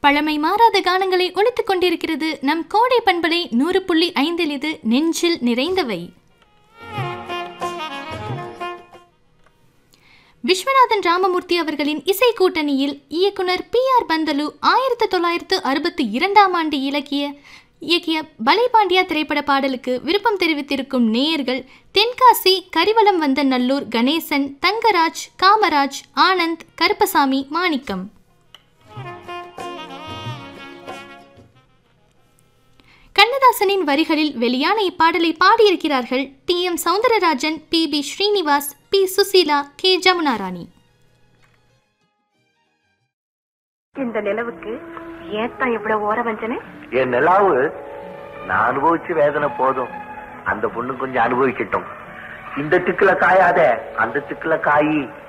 பழமை மாறாத கானங்களை ஒழித்துக் கொண்டிருக்கிறது நம் கோடை பண்பலை நூறு புள்ளி ஐந்தில் இது நெஞ்சில் நிறைந்தவை விஸ்வநாதன் ராமமூர்த்தி அவர்களின் இசை கூட்டணியில் இயக்குனர் பி ஆர் பந்தலு ஆயிரத்தி தொள்ளாயிரத்து அறுபத்தி இரண்டாம் ஆண்டு இலக்கிய இயக்கிய பலைபாண்டியா திரைப்பட பாடலுக்கு விருப்பம் தெரிவித்திருக்கும் நேயர்கள் தென்காசி கரிவலம் வந்த நல்லூர் கணேசன் தங்கராஜ் காமராஜ் ஆனந்த் கருப்பசாமி மாணிக்கம் கண்ணதாசனின் வரிகளில் வெளியான இப்பாடலை பாடியிருக்கிறார்கள் T M Soundararajan P B Srinivas P Susheela K Jamunarani இந்த நிலவுக்கு ஏத்தான் இவ்வளவு ஓர வஞ்சனை என் நிலாவு நான் அனுபவிச்சு வேதனை போதும் அந்த பொண்ணு கொஞ்சம் அனுபவிக்கட்டும் இந்த திக்குல காயாத அந்த திக்குல காயி